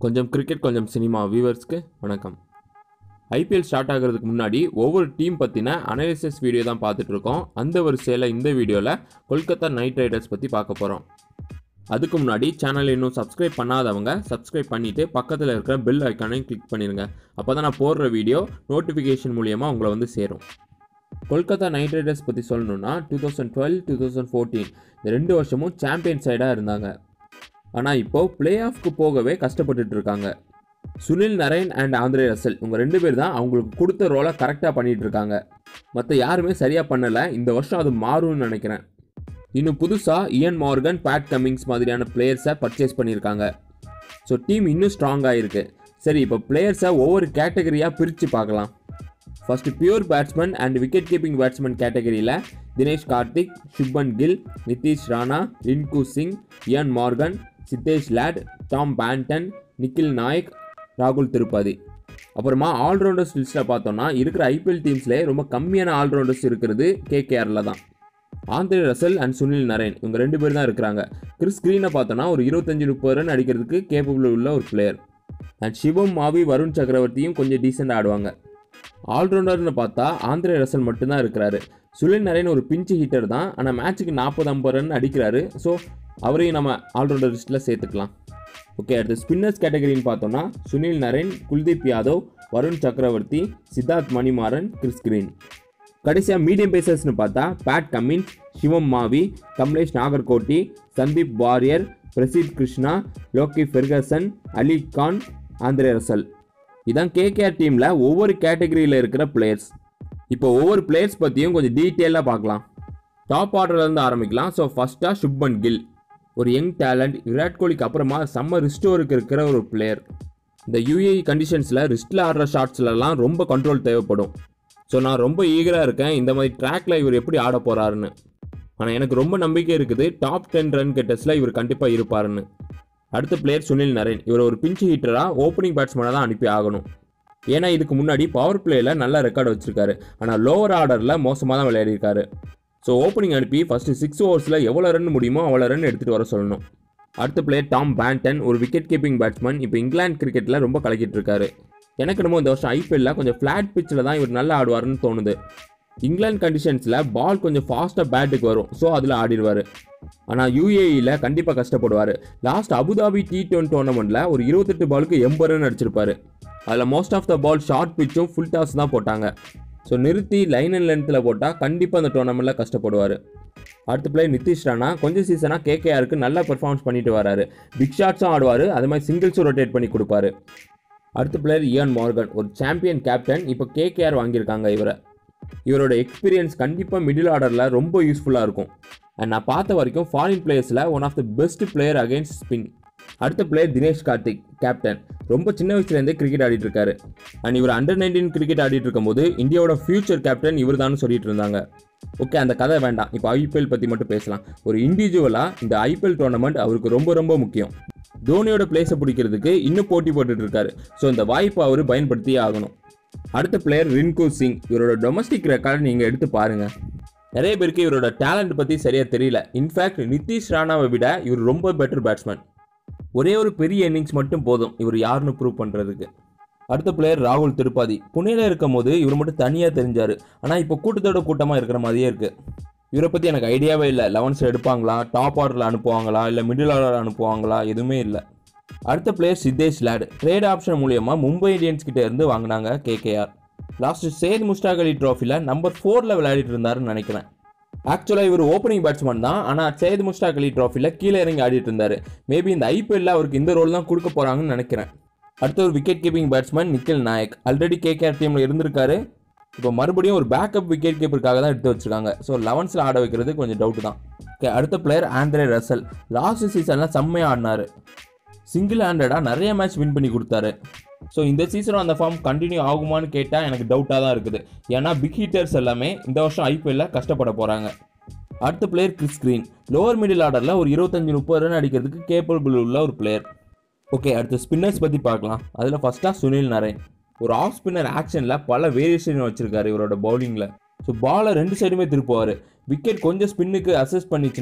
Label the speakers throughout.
Speaker 1: கொஞ்சம் கிரிக்கெட் கொஞ்சம் சினிமா வியூவர்ஸ்க்கு வணக்கம் ஐபிஎல் ஸ்டார்ட் ஆகிறதுக்கு முன்னாடி ஒவ்வொரு டீம் பற்றின அனாலிசிஸ் வீடியோ தான் பார்த்துட்டு இருக்கோம் அந்த வரிசையில் இந்த வீடியோவில் கொல்கத்தா நைட் ரைடர்ஸ் பற்றி பார்க்க போகிறோம் அதுக்கு முன்னாடி சேனல் இன்னும் சப்ஸ்கிரைப் பண்ணாதவங்க சப்ஸ்கிரைப் பண்ணிவிட்டு பக்கத்தில் இருக்கிற பெல் ஐக்கானையும் கிளிக் பண்ணிடுங்க அப்போ தான் நான் போடுற வீடியோ நோட்டிஃபிகேஷன் மூலியமாக உங்களை வந்து சேரும் கொல்கத்தா நைட் ரைடர்ஸ் பற்றி சொல்லணும்னா two thousand twelve two thousand fourteen இந்த ரெண்டு வருஷமும் சாம்பியன் சைடாக இருந்தாங்க ஆனால் இப்போது பிளே ஆஃப்க்கு போகவே கஷ்டப்பட்டுட்டு இருக்காங்க Sunil Narine and Andre Russell இவங்க ரெண்டு பேர் தான் அவங்களுக்கு கொடுத்த ரோலை கரெக்டாக பண்ணிட்டு இருக்காங்க மற்ற யாருமே சரியாக பண்ணலை இந்த வருஷம் அது மாறும்னு நினைக்கிறேன் இன்னும் புதுசாக இயன் மார்கன் பேட் கம்மிங்ஸ் மாதிரியான பிளேயர்ஸை பர்ச்சேஸ் பண்ணியிருக்காங்க ஸோ டீம் இன்னும் ஸ்ட்ராங்காக இருக்குது சரி இப்போ பிளேயர்ஸை ஒவ்வொரு கேட்டகரியாக பிரித்து பார்க்கலாம் first pure batsman and wicket keeping batsman கேட்டகரியில் Dinesh Karthik Shubman Gill Nitish Rana Rinku Singh Eoin Morgan Siddhesh Lad Tom Banton Nikhil Naik ராகுல் திருப்பதி அப்புறமா ஆல்ரவுண்டர்ஸ் லிஸ்ட்டில் பார்த்தோம்னா இருக்கிற ஐபிஎல் டீம்ஸ்லேயே ரொம்ப கம்மியான ஆல்ரவுண்டர்ஸ் இருக்கிறது கேகேஆரில் தான் Andre Russell and Sunil Narine இவங்க ரெண்டு பேர் தான் இருக்கிறாங்க கிறிஸ் கிரீனை பார்த்தோன்னா ஒரு இருபத்தஞ்சு முப்பது ரன் அடிக்கிறதுக்கு கேப்பபிள் உள்ள ஒரு பிளேயர் அண்ட் சிவம் மாவி வருண் சக்கரவர்த்தியும் கொஞ்சம் டீசெண்டாக ஆடுவாங்க ஆல்ரவுண்டர்னு பார்த்தா ஆந்திரே ரசல் மட்டும்தான் இருக்கிறாரு சுனில் நரேன் ஒரு பிஞ்சு ஹீட்டர் தான் ஆனால் மேட்ச்சுக்கு நாற்பது ஐம்பது ரன் அடிக்கிறாரு ஸோ அவரையும் நம்ம ஆல்ரவுண்டர் லிஸ்ட்டில் சேர்த்துக்கலாம் ஓகே அடுத்து ஸ்பின்னர்ஸ் கேட்டகரின்னு பார்த்தோம்னா சுனில் நரேன் குல்தீப் யாதவ் வருண் சக்கரவர்த்தி சித்தார்த் மணிமாறன் கிறிஸ் கிரீன் கடைசியாக மீடியம் பேசர்ஸ்னு பார்த்தா Pat Cummins Shivam Mavi Kamlesh Nagarkoti Sandeep Warrier Prasidh Krishna Lockie Ferguson Ali Khan Andre Russell இதான் கேகேஆர் டீமில் ஒவ்வொரு கேட்டகரியில் இருக்கிற பிளேயர்ஸ் இப்போ ஒவ்வொரு பிளேயர்ஸ் பற்றியும் கொஞ்சம் டீட்டெயிலாக பார்க்கலாம் டாப் ஆர்டர்லேருந்து ஆரம்பிக்கலாம் ஸோ ஃபஸ்ட்டாக சுப்மன் கில் ஒரு யங் டேலண்ட் விராட் கோலிக்கு அப்புறமா செம்ம ரிஸ்டோருக்கு இருக்கிற ஒரு பிளேயர் இந்த யூஏஇ கண்டிஷன்ஸில் ரிஸ்டில் ஆடுற ஷாட்ஸ்லலாம் ரொம்ப கண்ட்ரோல் தேவைப்படும் ஸோ நான் ரொம்ப ஈகராக இருக்கேன் இந்த மாதிரி ட்ராக்ல இவர் எப்படி ஆட போகிறாருன்னு ஆனால் எனக்கு ரொம்ப நம்பிக்கை இருக்குது டாப் டென் ரன் கெட்டஸில் இவர் கண்டிப்பாக இருப்பாருன்னு அடுத்த பிளேயர் சுனில் நரேன் இவர் ஒரு பிஞ்சு ஹீட்டராக ஓப்பனிங் பேட்ஸ்மேனாக தான் அனுப்பி ஆகணும் ஏன்னா இதுக்கு முன்னாடி பவர் பிளேயில் நல்ல ரெக்கார்டு வச்சிருக்காரு ஆனால் லோவர் ஆர்டரில் மோசமாக தான் விளையாடிருக்காரு ஸோ ஓப்பனிங் அனுப்பி ஃபஸ்ட்டு சிக்ஸ் ஓவர்ஸில் எவ்வளோ ரன் முடியுமோ அவ்வளோ ரன் எடுத்துகிட்டு வர சொல்லணும் அடுத்த பிளேயர் டாம் பேண்டன் ஒரு விக்கெட் கீப்பிங் பேட்ஸ்மேன் இப்போ இங்கிலாந்து கிரிக்கெட்டில் ரொம்ப கலக்கிட்டு இருக்காரு எனக்கு என்னமோ இந்த வருஷம் ஐபிஎல்ல கொஞ்சம் ஃப்ளாட் பிச்சில் தான் இவர் நல்லா ஆடுவார்னு தோணுது இங்கிலாந்து கண்டிஷன்ஸில் பால் கொஞ்சம் ஃபாஸ்ட்டாக பேட்டுக்கு வரும் ஸோ அதில் ஆடிடுவார் ஆனால் யூஏஇயில் கண்டிப்பாக கஷ்டப்படுவார் லாஸ்ட் அபுதாபி டி டுவெண்ட்டி டோர்னமெண்ட்டில் ஒரு இருபத்தெட்டு பாலுக்கு எண்பது ரன் அடிச்சிருப்பாரு அதில் most of the ball short பிச்சும் ஃபுல் டாஸ் தான் போட்டாங்க ஸோ நிறுத்தி லைன் அண்ட் லென்த்தில் போட்டால் கண்டிப்பாக அந்த டோர்னமெண்ட்டில் கஷ்டப்படுவார் அடுத்த பிளேயர் நிதிஷ் ராணா கொஞ்சம் சீசனாக கேகேஆருக்கு நல்லா பெர்ஃபார்மன்ஸ் பண்ணிட்டு வராரு பிக் ஷாட்ஸும் ஆடுவார் அது மாதிரி சிங்கிள்ஸும் ரொட்டேட் பண்ணி கொடுப்பாரு அடுத்த பிளேயர் இயான் மார்கன் ஒரு சாம்பியன் கேப்டன் இப்போ கேகேஆர் வாங்கியிருக்காங்க இவரை இவரோட எக்ஸ்பீரியன்ஸ் கண்டிப்பாக மிடில் ஆர்டரில் ரொம்ப யூஸ்ஃபுல்லாக இருக்கும் அண்ட் நான் பார்த்த வரைக்கும் ஃபாரின் பிளேயர்ஸில் one of the best player against spin அடுத்த பிளேயர் தினேஷ் கார்த்திக் கேப்டன் ரொம்ப சின்ன வயசுலேருந்தே கிரிக்கெட் ஆடிட்டு இருக்காரு அண்ட் இவர் அண்டர் நைன்டீன் கிரிக்கெட் ஆடிட்டு இருக்கும்போது இந்தியாவோட ஃபியூச்சர் கேப்டன் இவர் தான் சொல்லிட்டு இருந்தாங்க ஓகே அந்த கதை வேண்டாம் இப்போ ஐபிஎல் பற்றி மட்டும் பேசலாம் ஒரு இண்டிவிஜுவலாக இந்த ஐபிஎல் டோர்னமெண்ட் அவருக்கு ரொம்ப ரொம்ப முக்கியம் தோனியோட பிளேஸை பிடிக்கிறதுக்கு இன்னும் போட்டி போட்டுட்டு இருக்காரு ஸோ இந்த வாய்ப்பை அவர் பயன்படுத்தியே ஆகணும் அடுத்த பிளேயர் ரின்கு சிங் இவரோட டொமஸ்டிக் ரெக்கார்டு நீங்கள் எடுத்து பாருங்க நிறைய பேருக்கு இவரோட டேலண்ட் பற்றி சரியாக தெரியல இன்ஃபேக்ட் நிதிஷ் ராணாவை விட இவர் ரொம்ப பெட்டர் பேட்ஸ்மேன் ஒரே ஒரு பெரிய இன்னிங்ஸ் மட்டும் போதும் இவர் யாருன்னு ப்ரூவ் பண்ணுறதுக்கு அடுத்த பிளேயர் ராகுல் திருப்பாதி புனேல இருக்கும் போது இவர் மட்டும் தனியாக தெரிஞ்சார் ஆனால் இப்போ கூட்டத்தோட கூட்டமாக இருக்கிற மாதிரியே இருக்குது இவரை பற்றி எனக்கு ஐடியாவே இல்லை லெவன்ஸில் எடுப்பாங்களா டாப் ஆர்டரில் அனுப்புவாங்களா இல்லை மிடில் ஆர்டர் அனுப்புவாங்களா எதுவுமே இல்லை அடுத்த player Siddhesh Lad trade option மூலியமாக மும்பை இந்தியன்ஸ் கிட்ட இருந்து வாங்கினாங்க கேகேஆர் லாஸ்ட் சேத் முஸ்டாக் அலி ட்ராஃபியில் நம்பர் ஃபோரில் விளையாடிட்டு இருந்தாருன்னு நினைக்கிறேன் ஆக்சுவலாக இவர் ஓப்பனிங் பேட்ஸ்மேன் தான் ஆனால் சையத் முஸ்டாக் அலி ட்ராஃபியில் கீழே இறங்கி ஆடிட்டு இருந்தார் மேபி இந்த ஐபிஎல்ல அவருக்கு இந்த ரோல் தான் கொடுக்க போகிறாங்கன்னு நினைக்கிறேன் அடுத்த ஒரு wicket keeping batsman Nikhil Naik already KKR டீமில் இருந்திருக்காரு இப்போ மறுபடியும் ஒரு பேக்கப் விக்கெட் கீப்பருக்காக தான் எடுத்து வச்சிருக்காங்க ஸோ லெவன்ஸில் ஆட வைக்கிறது கொஞ்சம் டவுட் தான் ஓகே அடுத்த பிளேயர் ஆண்ட்ரே ரசல் லாஸ்ட் சீசனில் செம்மையாக ஆடினார் சிங்கிள் ஹேண்டடாக நிறைய மேட்ச் வின் பண்ணி கொடுத்தாரு ஸோ இந்த சீசனும் அந்த ஃபார்ம் கண்டினியூ ஆகுமான்னு கேட்டால் எனக்கு டவுட்டாக தான் இருக்குது ஏன்னா பிக் ஹீட்டர்ஸ் எல்லாமே இந்த வருஷம் ஐபிஎல்ல கஷ்டப்பட போகிறாங்க அடுத்த player Chris Green lower middle ஆர்டரில் ஒரு இருபத்தஞ்சு முப்பது ரன் அடிக்கிறதுக்கு கேப்பபிள் உள்ள ஒரு பிளேயர் ஓகே அடுத்து ஸ்பின்னர்ஸ் பற்றி பார்க்கலாம் அதில் ஃபஸ்ட்டாக சுனில் நரேன் ஒரு ஆஃப் ஸ்பின்னர் ஆக்ஷனில் பல வேரியேஷன் வச்சிருக்காரு இவரோட பவுலிங்கில் ஸோ பாலை ரெண்டு சைடுமே திருப்புவார் விக்கெட் கொஞ்சம் ஸ்பின்னுக்கு அசஸ் பண்ணிச்சுன்னா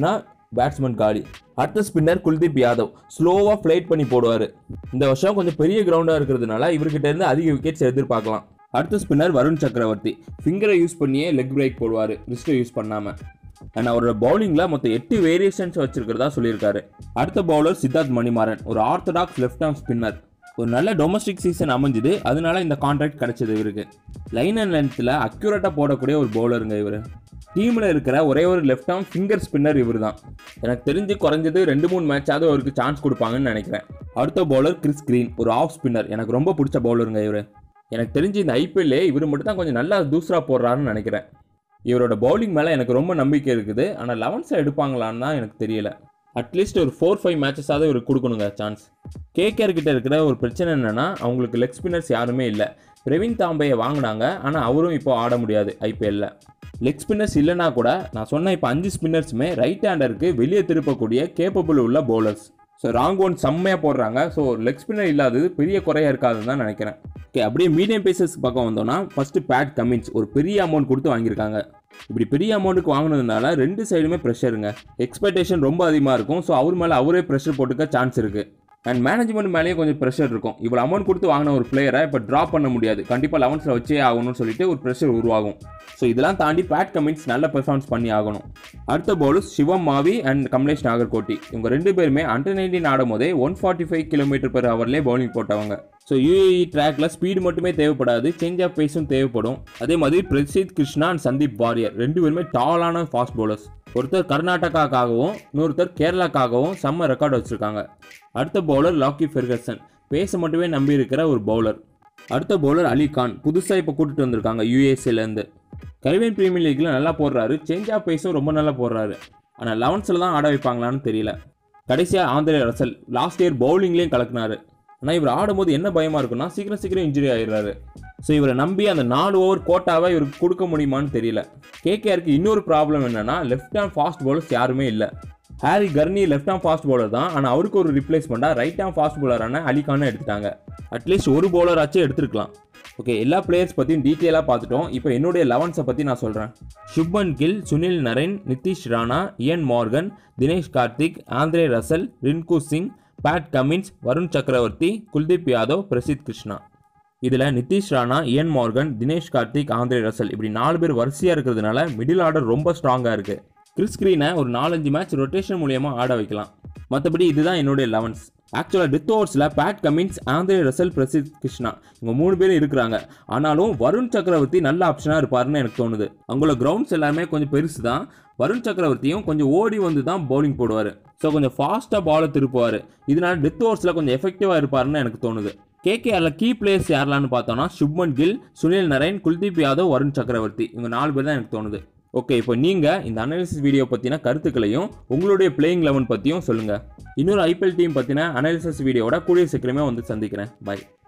Speaker 1: பேட்ஸ்மேன் காலி அடுத்த ஸ்பின்னர் குல்தீப் யாதவ் ஸ்லோவாக ஃப்ளைட் பண்ணி போடுவார் இந்த வருஷம் கொஞ்சம் பெரிய கிரவுண்டாக இருக்கிறதுனால இவர்கிட்ட இருந்து அதிக விக்கெட்ஸ் எதிர்பார்க்கலாம் அடுத்த ஸ்பின்னர் வருண் சக்கரவர்த்தி ஃபிங்கரை யூஸ் பண்ணியே லெக் பிரேக் போடுவார் ரிஸ்ட்டை யூஸ் பண்ணாமல் அண்ட் அவரோட பவுலிங்கில் மொத்தம் எட்டு வேரியேஷன்ஸ் வச்சிருக்கிறதா சொல்லியிருக்காரு அடுத்த பவுலர் சித்தார்த் மணிமாறன் ஒரு ஆர்த்தடாக்ஸ் லெஃப்ட் ஆர்ம் ஸ்பின்னர் ஒரு நல்ல டொமஸ்டிக் சீசன் அமைஞ்சுது அதனால இந்த கான்ட்ராக்ட் கிடைச்சது இவருக்கு லைன் அண்ட் லென்த்தில் அக்யூரேட்டாக போடக்கூடிய ஒரு பவுலருங்க இவர் டீமில் இருக்கிற ஒரே ஒரு லெஃப்ட் ஆர்ம் ஃபிங்கர் ஸ்பின்னர் இவர் தான் எனக்கு தெரிஞ்சு குறைஞ்சது ரெண்டு மூணு மேட்சாவது அவருக்கு சான்ஸ் கொடுப்பாங்கன்னு நினைக்கிறேன் அடுத்த பவுலர் கிறிஸ் கிரீன் ஒரு ஆஃப் ஸ்பின்னர் எனக்கு ரொம்ப பிடிச்ச பவுலருங்க இவர் எனக்கு தெரிஞ்சு இந்த ஐபிஎல்லே இவர் மட்டும் தான் கொஞ்சம் நல்லா தூசரா போடுறாருன்னு நினைக்கிறேன் இவரோட பவுலிங் மேலே எனக்கு ரொம்ப நம்பிக்கை இருக்குது ஆனால் லெவன்ஸில் எடுப்பாங்களான்னு தான் எனக்கு தெரியல அட்லீஸ்ட் ஒரு ஃபோர் ஃபைவ் மேட்சஸாவது இவருக்கு கொடுக்கணுங்க சான்ஸ் கேகேஆர் கிட்ட இருக்கிற ஒரு பிரச்சனை என்னன்னா அவங்களுக்கு லெக் ஸ்பின்னர்ஸ் யாருமே இல்லை பிரவீன் தாம்பையை வாங்கினாங்க ஆனால் அவரும் இப்போ ஆட முடியாது ஐபிஎல்ல லெக் ஸ்பின்னர்ஸ் இல்லைனா கூட நான் சொன்ன இப்போ அஞ்சு ஸ்பின்னர்ஸுமே ரைட் ஹேண்டருக்கு வெளியே திருப்பக்கூடிய கேப்பபிள் உள்ள பவுலர்ஸ் ஸோ ராங் ஒன் செம்மையாக போடுறாங்க ஸோ லெக் ஸ்பின்னர் இல்லாதது பெரிய குறையாக இருக்காதுன்னு தான் நினைக்கிறேன் ஓகே அப்படியே மீடியம் பேசஸ் பக்கம் வந்தோம்னா ஃபஸ்ட்டு பேட் கமின்ஸ் ஒரு பெரிய அமௌண்ட் கொடுத்து வாங்கியிருக்காங்க இப்படி பெரிய அமௌண்ட்டுக்கு வாங்கினதுனால ரெண்டு சைடுமே ப்ரெஷருங்க எக்ஸ்பெக்டேஷன் ரொம்ப அதிகமாக இருக்கும் ஸோ அவர் மேலே அவரே ப்ரெஷர் போட்டுக்க சான்ஸ் இருக்குது அண்ட் மேனேஜ்மெண்ட் மேலேயும் கொஞ்சம் ப்ரெஷர் இருக்கும் இவ்வளோ அமௌண்ட் கொடுத்து வாங்கின ஒரு பிளேயரை இப்போ ட்ராப் பண்ண முடியாது கண்டிப்பாக லெவன்ஸில் வச்சே ஆகணும்னு சொல்லிட்டு ஒரு ப்ரெஷர் உருவாகும் ஸோ இதெல்லாம் தாண்டி பேட் கமின்ஸ் நல்ல பெர்ஃபார்மன்ஸ் பண்ணி ஆகணும் அடுத்த பவுலர்ஸ் சிவம் மாவி அண்ட் கமலேஷ் நாகர்கோட்டி இவங்க ரெண்டு பேருமே அண்டர் நைன்டீன் ஆடும் போதே one forty five kilometre per ஹவர்லேயே பவுலிங் போட்டவங்க ஸோ யூஏஇ ட்ராக்ல ஸ்பீடு மட்டுமே தேவைப்படாது சேஞ்ச் ஆஃப் பேஸும் தேவைப்படும் அதே மாதிரி பிரசித் கிருஷ்ணா அண்ட் சந்தீப் வாரியர் ரெண்டு பேருமே டாலான ஃபாஸ்ட் பவுலர்ஸ் ஒருத்தர் கர்நாடகாக்காகவும் இன்னொருத்தர் கேரளாக்காகவும் செம்ம ரெக்கார்ட் வச்சுருக்காங்க அடுத்த பவுலர் லாக்கி ஃபெர்கசன் பேச மட்டுமே நம்பி இருக்கிற ஒரு பவுலர் அடுத்த பவுலர் அலி கான் புதுசாக இப்போ கூட்டிட்டு வந்திருக்காங்க யூஎஸ்ஏலேருந்து கரிபியன் பிரீமியர் லீக்ல நல்லா போடுறாரு சேஞ்ச் ஆஃப் பேஸும் ரொம்ப நல்லா போடுறாரு ஆனால் லெவன்ஸில் தான் ஆட வைப்பாங்களான்னு தெரியல கடைசியாக ஆந்திரே ரசல் லாஸ்ட் இயர் பவுலிங்லேயும் கலக்குனாரு ஆனால் இவர் ஆடும்போது என்ன பயமாக இருக்குன்னா சீக்கிரம் சீக்கிரம் இன்ஜுரி ஆயிடுறாரு ஸோ இவரை நம்பி அந்த நாலு ஓவர் கோட்டாவை இவருக்கு கொடுக்க முடியுமான்னு தெரியல கேகேஆருக்கு இன்னொரு ப்ராப்ளம் என்னன்னா லெஃப்ட் ஹேண்ட் ஃபாஸ்ட் பவுலர்ஸ் யாருமே இல்லை Harry Gurney left arm fast bowler தான் ஆனால் அவருக்கு ஒரு ரிப்ளேஸ்மெண்ட்டாக ரைட் ஹேம் ஃபாஸ்ட் பவுலரான அலிகானை எடுத்துட்டாங்க அட்லீஸ்ட் ஒரு பவுலராச்சும் எடுத்துருக்கலாம் ஓகே எல்லா பிளேயர்ஸ் பற்றியும் டீட்டெயிலாக பார்த்துட்டோம் இப்போ என்னுடைய லெவன்ஸை பற்றி நான் சொல்கிறேன் Shubman Gill Sunil Narine Nitish Rana Eoin Morgan Dinesh Karthik Andre Russell Rinku Singh Pat Cummins Varun Chakravarthy Kuldeep Yadav Prasidh Krishna இதில் Nitish Rana Eoin Morgan Dinesh Karthik Andre Russell இப்படி நாலு பேர் வரிசையாக இருக்கிறதுனால மிடில் ஆர்டர் ரொம்ப ஸ்ட்ராங்காக இருக்குது கிறிஸ் கிரீனை ஒரு நாலஞ்சு மேட்ச் ரொட்டேஷன் மூலியமாக ஆட வைக்கலாம் மற்றபடி இதுதான் என்னுடைய லெவன்ஸ் ஆக்சுவலாக டெத் ஓவர்ஸில் Pat Cummins Andre Russell Prasidh Krishna இவங்க மூணு பேரும் இருக்கிறாங்க ஆனாலும் வருண் சக்கரவர்த்தி நல்ல ஆப்ஷனாக இருப்பாருன்னு எனக்கு தோணுது அவங்களோட கிரவுண்ட்ஸ் எல்லாமே கொஞ்சம் பெருசு தான் வருண் சக்கரவர்த்தியும் கொஞ்சம் ஓடி வந்து தான் பவுலிங் போடுவார் ஸோ கொஞ்சம் ஃபாஸ்ட்டாக பாலை திருப்புவார் இதனால டெத் ஓவர்ஸில் கொஞ்சம் எஃபெக்டிவாக இருப்பாருன்னு எனக்கு தோணுது கேகேஆரில் கீ பிளேயர்ஸ் யாரெல்லாம்னு பார்த்தோம்னா சுப்மன் கில் சுனில் நரேன் குல்தீப் யாதவ் வருண் சக்கரவர்த்தி இவங்க நாலு பேர் தான் எனக்கு தோணுது ஓகே இப்போ நீங்கள் இந்த அனாலிசிஸ் வீடியோ பற்றின கருத்துக்களையும் உங்களுடைய பிளேயிங் லெவன் பற்றியும் சொல்லுங்கள் இன்னொரு ஐபிஎல் டீம் பற்றின அனாலிசிஸ் வீடியோவோட கூடிய சீக்கிரமே வந்து சந்திக்கிறேன் பை